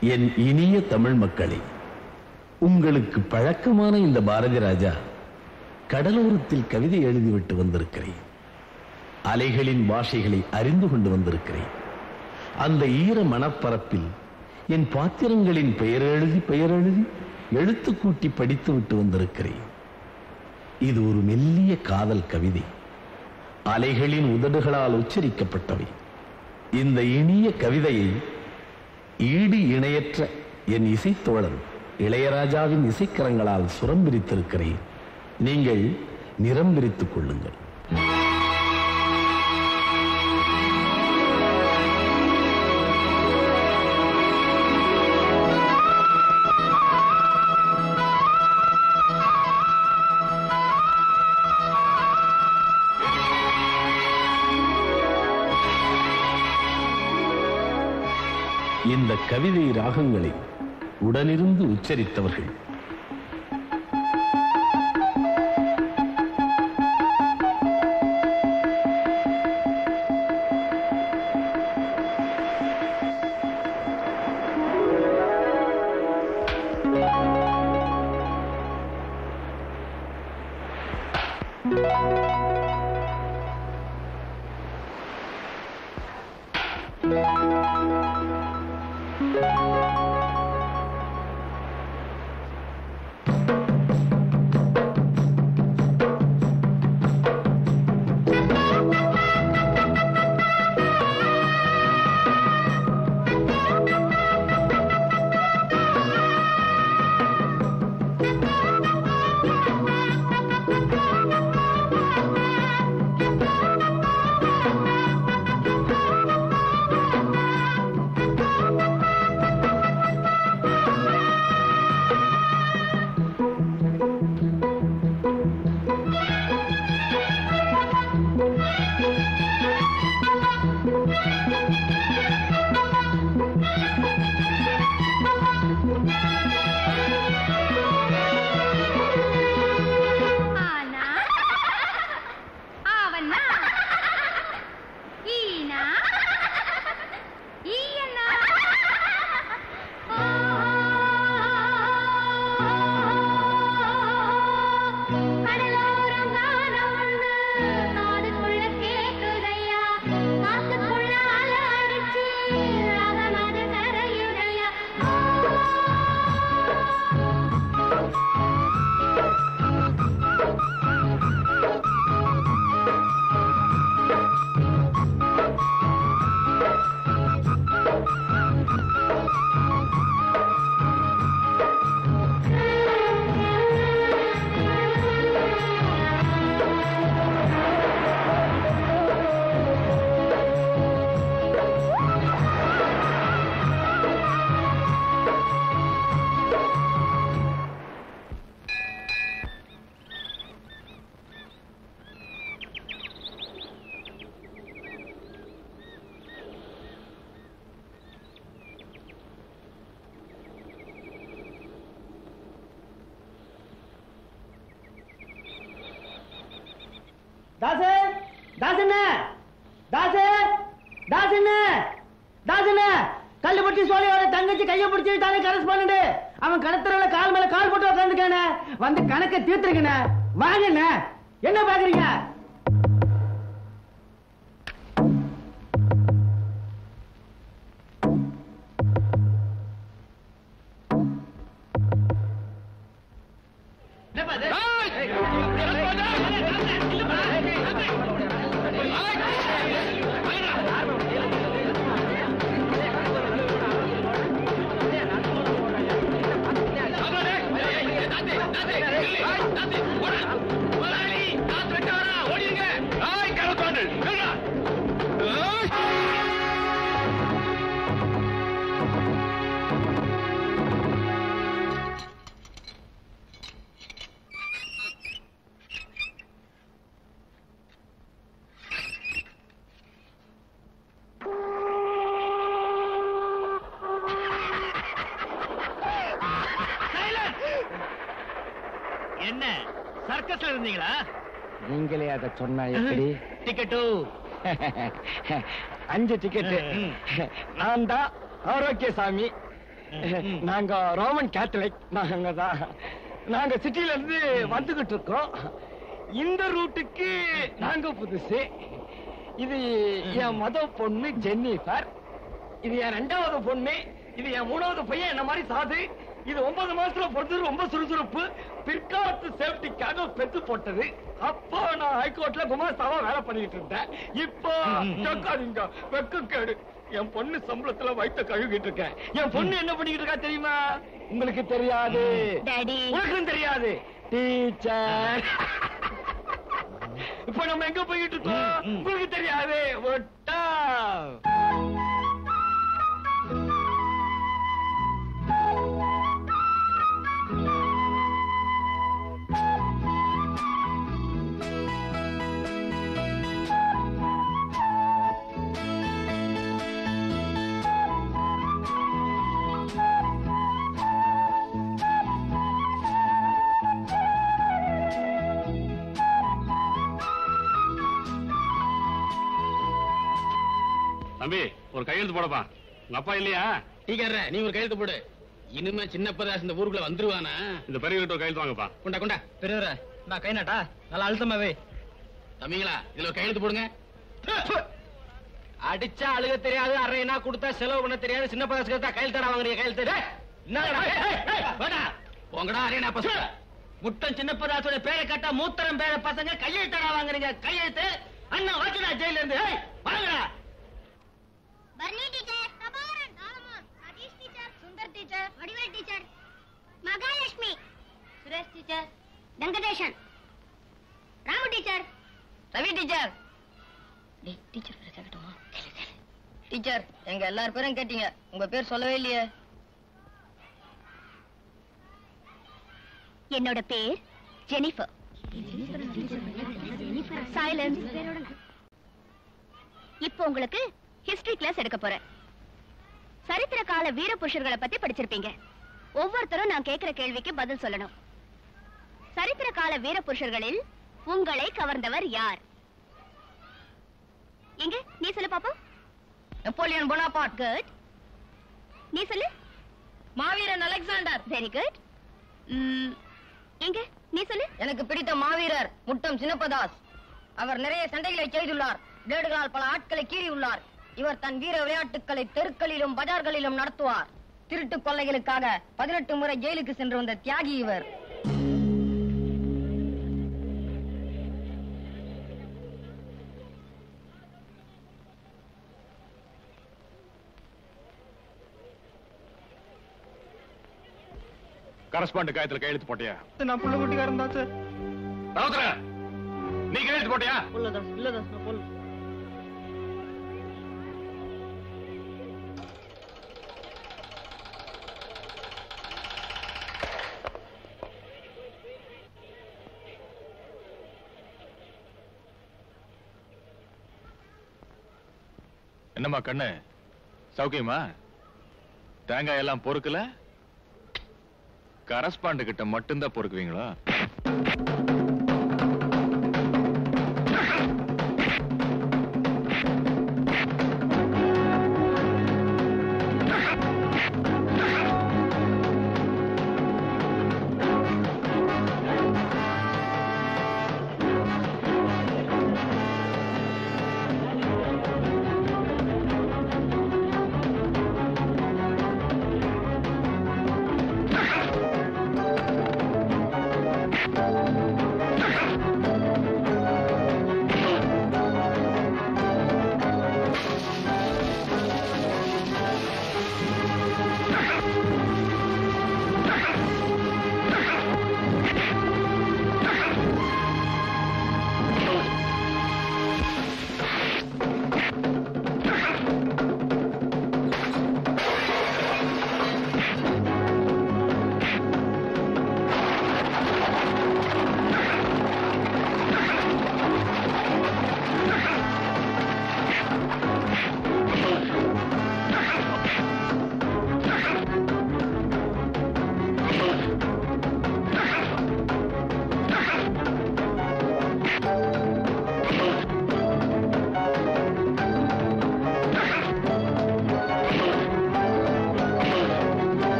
என் இனிய தமிழ் மக்களே உங்களுக்கு பழக்கமான இந்த பாரதி ராஜா கடலோரத்தில் கவிதை எழுதிவிட்டு வந்திருக்கிறேன் அலைகளின் பாஷைகளை அறிந்து கொண்டு வந்திருக்கிறேன் அந்த ஈர மணப்பரப்பில் என் பாத்திரங்களின் பெயர் எழுதி பெயர் எழுதி எழுத்து கூட்டி படித்து விட்டு வந்திருக்கிறேன் இது ஒரு மெல்லிய காதல் கவிதை அலைகளின் உதடுகளால் உச்சரிக்கப்பட்டவை இந்த இனிய கவிதையை ஈடு இணையற்ற என் இசைத்தோழன் இளையராஜாவின் இசைக்கரங்களால் சுரம் பிரித்திருக்கிறேன் நீங்கள் நிறம் பிரித்துக் கொள்ளுங்கள் இந்த கவிதை ராகங்களை உடனிருந்து உச்சரித்தவர்கள் ஆனா ஆவன்னா ஈனா ஈயன்னா கடலோரம் காணம் ஒண்ணு காதுக்குள்ள கேக்குதையா காத்துக்குள்ள அல அடிச்சு ராகமது கரையுதையா தாசு தாசண்ண தாசு தாசண்ண தாசண்ண கல்லு பட்டி சோழியோட தங்கச்சி கைய பிடிச்சி தானே கரஸ்பாண்ட் அவன் கடத்தரவுல கால் மேல கால் போட்டு உட்காந்துக்கானே வந்து கணக்கை தீர்த்துருக்கண்ணே வாங்கண்ணே என்ன பாக்குறீங்க என்ன சர்க்கஸ்ல இருந்தீங்களா நீங்களே அதை சொன்னா எப்படி டிக்கெட்டு அஞ்சு டிக்கெட் ம். நான் தான் ஆரோக்கியசாமி நாங்க ரோமன் கேத்தலிக் நாங்க தான் நாங்க சிட்டில இருந்து வந்துகிட்டு இருக்கோம் இந்த ரூட்டுக்கு நாங்க புதுசு இது என் மொத பொண்ணு ஜென்னிஃபர் இது என் ரெண்டாவது பொண்ணு இது என் மூணாவது பையன் என்ன மாதிரி சாது இது ஒன்பது மாசத்துல பொறுத்தது ரொம்ப சுறுசுறுப்பு பிற்காலத்து சேஃப்டிக்காக பெத்து போட்டது அப்போ நான் ஹைகோர்ட்ல குமாஸ்தாவா வேலை பண்ணிட்டு இருந்தேன் இப்போ கேட்காதீங்க வெக்க கேடு என் பொண்ணு சம்பளத்துல வயித்த கழுவிட்டு இருக்கேன் என் பொண்ணு என்ன பண்ணிக்கிட்டு இருக்கா தெரியுமா உங்களுக்கு தெரியாது டாடி உனக்கும் தெரியாது டீச்சர் இப்ப நம்ம எங்க போயிட்டு இருக்கோம் உங்களுக்கு தெரியாது ஒட்டா தம்பி ஒரு கையெழுத்து போடப்பா உங்க அப்பா இல்லையா டீக்கர்ற நீ ஒரு கையெழுத்து போடு இனிமே சின்ன பிரதாஸ் இந்த ஊருக்குள்ள வந்துருவானா இந்த பெரியவர்கிட்ட ஒரு கையெழுத்து வாங்கப்பா கொண்டா கொண்டா பெரியவர நான் கை நாட்டா நல்லா அழுத்தமாவே தம்பிங்களா இதுல ஒரு கையெழுத்து போடுங்க அடிச்சா அழுக தெரியாது அரைனா கொடுத்தா செலவு பண்ண தெரியாது சின்ன பசங்க தான் கையில் வாங்குறீங்க கையில் தர போங்கடா அரேனா பசங்க முட்டம் சின்ன பதாசோட பேரை கட்டா மூத்தரம் பேர பசங்க கையெழுத்தடா வாங்குறீங்க கையெழுத்து அண்ணா வாச்சுடா ஜெயில இருந்து ஏய், வாங்கடா பர்னி டீச்சர் சபாரன் Solomon Satish teacher Sundar teacher Vadivel teacher Mahalakshmi Suresh teacher Venkatesan Ramu teacher Ravi teacher teacher பேரை கேட்கட்டுமா டீச்சர் எங்க எல்லார் பேரும் கேட்டீங்க உங்க பேர் சொல்லவே இல்லையே என்னோட பேர் ஜெனிஃபர் சைலன்ஸ் இப்போ உங்களுக்கு ஹிஸ்டரி கிளாஸ் எடுக்க போறேன் சரித்திர கால வீர புருஷர்களை பத்தி படிச்சிருப்பீங்க ஒவ்வொருத்தரும் நான் கேட்கிற கேள்விக்கு பதில் சொல்லணும் சரித்திர கால வீர புருஷர்களில் உங்களை கவர்ந்தவர் யார் எங்க நீ சொல்லு பாப்போம் நெப்போலியன் போனாபாட் குட் நீ சொல்லு மாவீரன் அலெக்சாண்டர் வெரி குட் எங்க நீ சொல்லு எனக்கு பிடித்த மாவீரர் முட்டம் சின்னப்பதாஸ் அவர் நிறைய சண்டைகளை செய்துள்ளார் பிளேடுகளால் பல ஆட்களை கீறியுள்ளார் இவர் தன் வீர விளையாட்டுகளை தெருக்களிலும் பஜார்களிலும் நடத்துவார் திருட்டு கொள்ளைகளுக்காக பதினெட்டு முறை ஜெயிலுக்கு சென்று வந்த தியாகி இவர் கரஸ்பாண்ட் காயத்துல கையெழுத்து போட்டியா நான் புள்ள குட்டிக்காரன் தான் சார் ராவுத்தர நீ கையெழுத்து போட்டியா இல்லதான் இல்லதான் நான் போல என்னம்மா கண்ணு சௌக்கியமா தேங்காய் எல்லாம் பொறுக்கல கரஸ்பாண்ட் கிட்ட மட்டும்தான் பொறுக்குவீங்களா Thank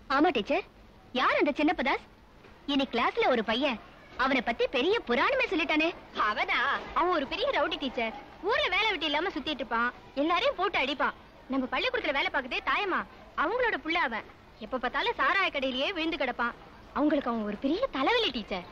ஆமா டீச்சர் யார் அந்த சின்னப்பதாஸ் இன்னைக்கு கிளாஸ்ல ஒரு பையன் அவனை பத்தி பெரிய புராணமே சொல்லிட்டானே அவனா அவன் ஒரு பெரிய ரவுடி டீச்சர் ஊர்ல வேலை வெட்டி இல்லாம சுத்திட்டு இருப்பான் எல்லாரையும் போட்டு அடிப்பான் நம்ம பள்ளிக்கூடத்துல வேலை பார்க்கதே தாயமா அவங்களோட புள்ள அவன் எப்ப பார்த்தாலும் சாராய கடையிலேயே விழுந்து கிடப்பான் அவங்களுக்கு அவன் ஒரு பெரிய தலைவலி டீச்சர்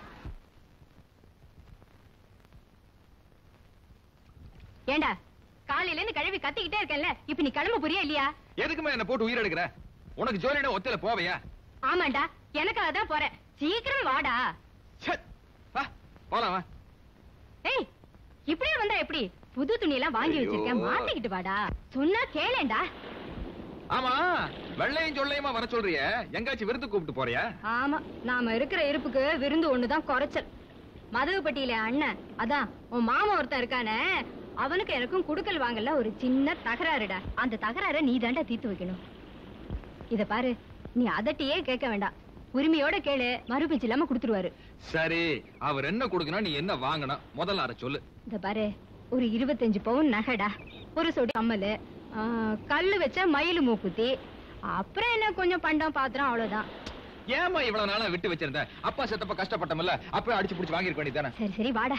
ஏண்டா காலையில இருந்து கழுவி கத்திக்கிட்டே இருக்கேன்ல இப்ப நீ கிளம்ப புரியா இல்லையா எதுக்குமே என்ன போட்டு உயிர் எடுக்கிற உனக்கு ஜோலியிட ஒத்தையில போவையா ஆமாண்டா எனக்காக தான் போறேன் சீக்கிரம் வாடா ச்சே, வா போலாம் வா ஏய் இப்படியே வந்தா எப்படி புது துணி எல்லாம் வாங்கி ஐயோ. வச்சிருக்கேன் மாட்டிக்கிட்டு வாடா சொன்னா கேளேண்டா ஆமா வெள்ளையும் சொல்லையுமா வர சொல்றிய எங்காச்சும் விருது கூப்பிட்டு போறியா ஆமா நாம இருக்கிற இருப்புக்கு விருந்து ஒண்ணுதான் குறைச்சல் மதகுப்பட்டியில அண்ணன் அதான் உன் மாமா ஒருத்தன் இருக்கானே அவனுக்கு எனக்கும் குடுக்கல் வாங்கல ஒரு சின்ன தகராறுடா அந்த தகராற நீ தாண்டா தீர்த்து வைக்கணும் இத பாரு நீ அதட்டியே கேட்க வேண்டாம் உரிமையோட கேளு மறுபேச்சு இல்லாம கொடுத்துருவாரு சரி அவர் என்ன கொடுக்கணும் நீ என்ன வாங்கணும் முதல்ல அரை சொல்லு இந்த பாரு ஒரு இருபத்தஞ்சு பவுன் நகைடா ஒரு சொடி கம்மலு ஆ, கல்லு வச்ச மயிலு மூக்குத்தி அப்புறம் என்ன கொஞ்சம் பண்டம் பாத்திரம் அவ்வளவுதான் ஏமா இவ்வளவு நாளா விட்டு வச்சிருந்த அப்பா செத்தப்ப கஷ்டப்பட்டமில்ல அப்பவே அடிச்சு புடிச்சு வாங்கிருக்க வேண்டியதானே சரி சரி வாடா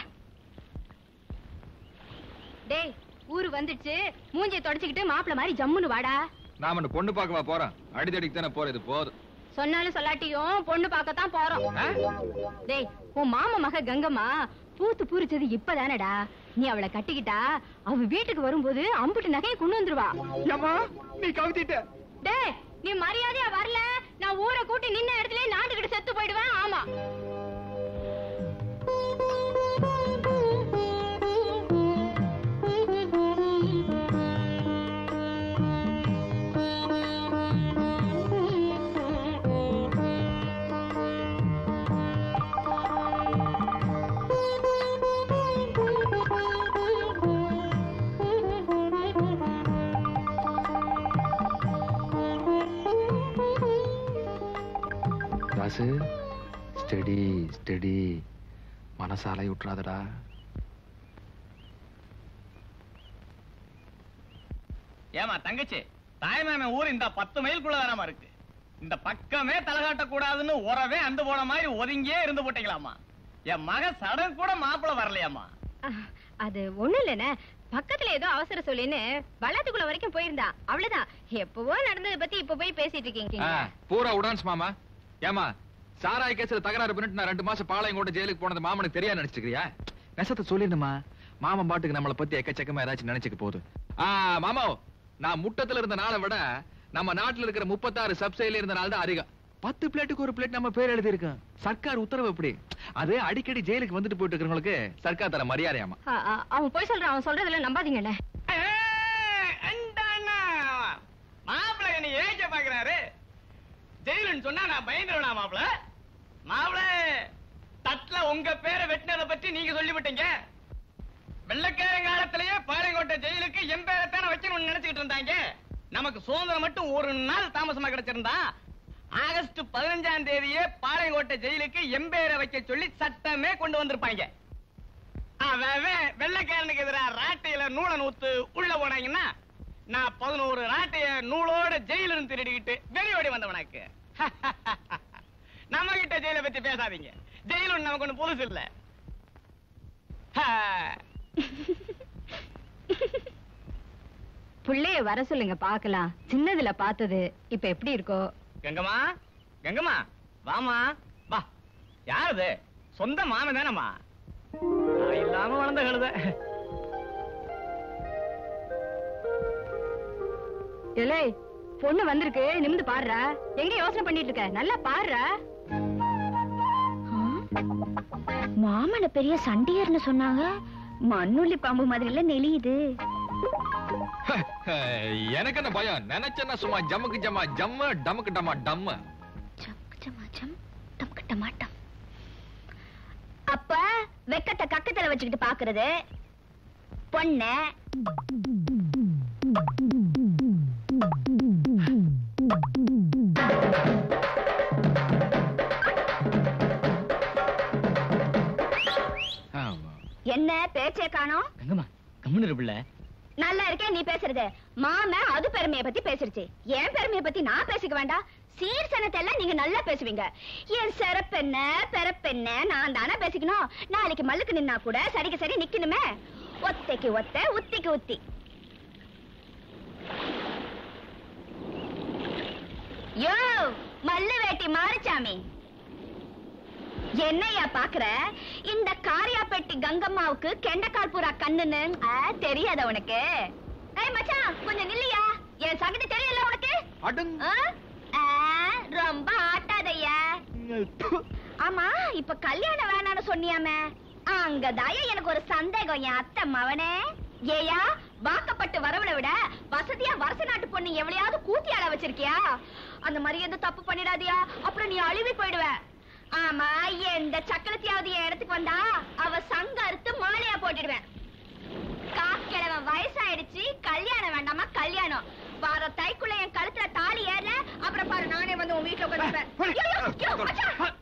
டேய் ஊரு வந்துடுச்சு மூஞ்சியை தொடச்சுக்கிட்டு மாப்பிள மாதிரி ஜம்முன்னு வாடா நாம இந்த பொண்ணு பார்க்கவா போறோம் அடிதடிக்கு தானே போறது போதும் சொன்னாலும் சொல்லாட்டியும் பொண்ணு பார்க்கத்தான் போறோம் டேய் உன் மாமா மக கங்கம்மா பூத்து பூரிச்சது இப்பதானடா நீ அவளை கட்டிக்கிட்டா அவ வீட்டுக்கு வரும்போது அம்புட்டு நகையை கொண்டு வந்துருவா ஏமா நீ கவித்திட்ட டேய் நீ மரியாதையா வரல நான் ஊரை கூட்டி நின்ன இடத்துல நாட்டுக்கிட்ட செத்து போயிடுவேன் ஆமா தாசு ஸ்டெடி ஸ்டெடி மனசாலை விட்டுறாதடா ஏமா தங்கச்சி தாய்மாமன் ஊர் இந்த பத்து மைலுக்குள்ள தானமா இருக்கு இந்த பக்கமே தலகாட்ட கூடாதுன்னு உறவே அந்த போன மாதிரி ஒதுங்கியே இருந்து போட்டீங்களாமா என் மக சடன் கூட மாப்பிள வரலையாமா அஹ், அது ஒண்ணும் இல்லைண்ணே பக்கத்துல ஏதோ அவசர சொல்லின்னு வள்ளத்துக்குள்ள வரைக்கும் போயிருந்தா அவ்வளவுதான் எப்பவோ நடந்ததை பத்தி இப்ப போய் பேசிட்டு இருக்கீங்க பூரா உடான்ஸ் மாமா ஏமா சாராய கேஸ்ல தகராறு பண்ணிட்டு நான் ரெண்டு மாசம் பாளையங்கோட்டை ஜெயிலுக்கு போனது மாமனுக்கு தெரியாது நினைச்சிருக்கியா நெசத்தை சொல்லிடுமா மாமன் பாட்டுக்கு நம்மளை பத்தி எக்கச்சக்கமா ஏதாச்சும் நினைச்சுக்க போகுது ஆ மாமா நான் முட்டத்துல இருந்த நாளை விட நம்ம நாட்டுல இருக்கிற முப்பத்தாறு சப்சைல இருந்த நாள் தான் அதிகம் பத்து பிளேட்டுக்கு ஒரு பிளேட் நம்ம பேர் எழுதி இருக்கோம் சர்க்கார் உத்தரவு எப்படி அது அடிக்கடி ஜெயிலுக்கு வந்துட்டு போயிட்டு இருக்கிறவங்களுக்கு சர்க்கார் தர மரியாதையாமா அஹ், அஹ், அவன் போய் சொல்றான் அவன் சொல்றதுல நம்பாதீங்கண்ணே மாப்பிள என்ன ஏஜ பாக்குறாரு ஜெயிலுன்னு சொன்னா நான் பயந்துருவா மாப்பிள மாப்பிள தட்டுல உங்க பேரை வெட்டினதை பத்தி நீங்க சொல்லிவிட்டீங்க வெள்ளக்கார காலத்திலேயே பாளையங்கோட்டை ஜெயிலுக்கு என் பேரை தானே வைக்கணும்னு நினைச்சுக்கிட்டு இருந்தாங்க நமக்கு சுதந்திரம் மட்டும் ஒரு நாள் தாமசமா கிடைச்சிருந்தா ஆகஸ்ட் பதினஞ்சாம் தேதியே பாளையங்கோட்டை ஜெயிலுக்கு என் பேரை வைக்க சொல்லி சட்டமே கொண்டு வந்திருப்பாங்க அவன் அவன் வெள்ளைக்காரனுக்கு எதிராக ராட்டையில நூலை நூத்து உள்ள போனாங்கன்னா நான் பதினோரு ராட்டைய நூலோட ஜெயிலிருந்து திருடிக்கிட்டு வெளியோடி வந்தவனாக்கு நம்ம கிட்ட ஜெயில பத்தி பேசாதீங்க ஜெயிலும் நமக்கு ஒண்ணு புதுசு இல்ல ஹா. புள்ளைய வர சொல்லுங்க பாக்கலாம் சின்னதுல பார்த்தது இப்ப எப்படி இருக்கோ கங்கம்மா கங்கம்மா வாமா வா யாரது சொந்த மாமன் தானம்மா நான் இல்லாம வளர்ந்த கழுத ஏலே பொண்ணு வந்திருக்கு நிமிந்து பாடுறா எங்க யோசனை பண்ணிட்டு இருக்க நல்லா பாடுறா மாமன பெரிய சண்டியர்னு சொன்னாங்க மண்ணுள்ளி பாம்பு மாதிரில நெளியுது எனக்கு என்ன பயம் நினைச்சேன்னா சும்மா ஜம்முக்கு ஜம்மா ஜம்மு டமுக்கு டமா டம்மு அப்ப வெக்கத்தை கக்கத்துல வச்சுக்கிட்டு பாக்குறது பொண்ண ஆமா என்ன பேச்சே காணோம் கங்கம்மா கம்முன்னு பிள்ளை நல்லா இருக்கே நீ பேசுறது மாம அது பெருமையை பத்தி பேசிருச்சு என் பெருமையை பத்தி நான் பேசிக்க வேண்டாம் சீர்சனத்தை எல்லாம் நீங்க நல்லா பேசுவீங்க என் சிறப்பென்ன பெறப்பென்ன நான் தானே பேசிக்கணும் நாளைக்கு மல்லுக்கு நின்னா கூட சரிக்கு சரி நிக்கணுமே ஒத்தைக்கு ஒத்த உத்திக்கு உத்தி யோ மல்லு வேட்டி மாரிச்சாமி என்னையா பாக்குற இந்த காரியாப்பேட்டி கங்கம்மாவுக்கு கெண்டக்கால் பூரா கண்ணுன்னு ஆ, தெரியாத உனக்கு ஏய் மச்சான் கொஞ்சம் நில்லையா என் சகதி தெரியல உனக்கு அடங் ஆ? ஆ, ரொம்ப ஆட்டாதையா ஆமா இப்ப கல்யாணம் வேணாம்னு சொன்னியாமே அங்கதாயா எனக்கு ஒரு சந்தேகம் என் அத்தை மவனே ஏயா வாக்கப்பட்டு வரவளை விட வசதியா வருஷ நாட்டு பொண்ணு எவ்வளையாவது கூத்தி ஆள வச்சிருக்கியா அந்த மாதிரி எந்த தப்பு பண்ணிடாதியா அப்புறம் நீ அழுவி போயிடுவ ஆமா எந்த சக்கரத்தையாவது என் இடத்துக்கு வந்தா அவ சங்க அறுத்து மாலையா போட்டுடுவேன் காக்கிழவன் வயசாயிடுச்சு கல்யாணம் வேண்டாமா கல்யாணம் வார தைக்குள்ள என் கழுத்துல தாலி ஏறல அப்புறம் பாரு நானே வந்து உன் வீட்டுல உட்காந்துப்பேன்